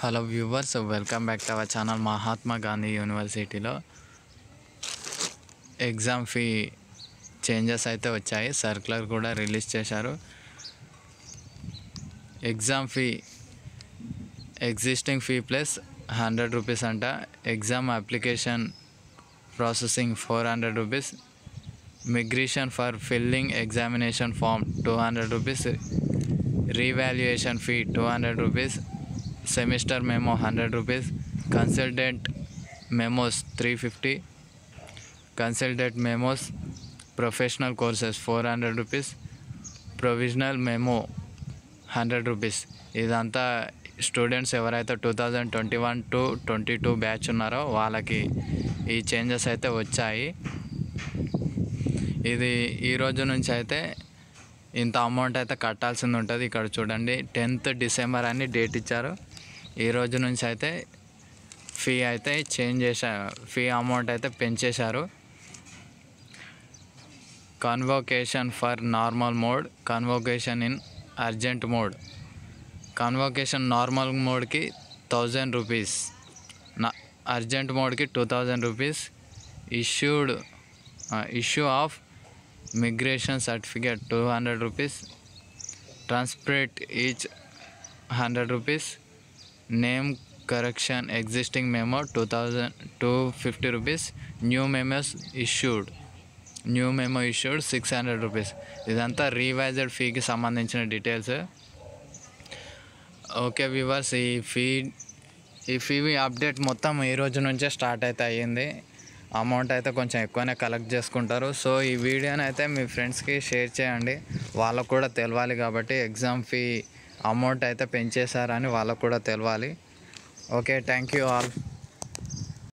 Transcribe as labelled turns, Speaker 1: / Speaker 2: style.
Speaker 1: hello viewers welcome back to our channel Mahatma Gandhi యూనివర్సిటీలో exam fee changes అయితే వచ్చాయి circular కూడా రిలీజ్ చేశారు exam fee existing fee plus hundred rupees అంట exam application processing four hundred rupees migration for filling examination form two hundred rupees revaluation fee two hundred rupees semester memo hundred rupees consolidated memos three fifty consolidated memos professional courses four hundred rupees provisional memo hundred rupees ఇదంతా students ఎవరైతే two thousand twenty one to twenty two batch ఉన్నారో వాళ్ళకి ఈ changes అయితే వచ్చాయి ఇది ఈ రోజు నుంచి అయితే ఇంత అమౌంట్ అయితే కట్టాల్సింది ఉంటుంది ఇక్కడ చూడండి టెన్త్ డిసెంబర్ అని డేట్ ఇచ్చారు ఈ రోజు నుంచి అయితే ఫీ అయితే చేంజ్ చేశారు ఫీ అమౌంట్ అయితే పెంచేశారు convocation for normal mode convocation in urgent mode convocation normal మోడ్కి థౌజండ్ రూపీస్ నా అర్జెంట్ మోడ్కి two thousand rupees issued issue of migration certificate two hundred rupees transcript each hundred rupees name correction existing memo two thousand two fifty rupees new memos issued new memo issued six hundred rupees ఇదంతా revised ఫీకి సంబంధించిన details okay viewers ఈ fee ఈ fee update మొత్తం ఈ రోజు నుంచే start అయితే అయ్యింది అమౌంట్ అయితే కొంచెం ఎక్కువనే కలెక్ట్ చేసుకుంటారు సో ఈ వీడియోని అయితే మీ ఫ్రెండ్స్కి షేర్ చేయండి వాళ్ళకు కూడా తెలవాలి కాబట్టి ఎగ్జామ్ ఫీ అమౌంట్ అయితే పెంచేశారని వాళ్ళకు కూడా తెలవాలి ఓకే థ్యాంక్ యూ ఆల్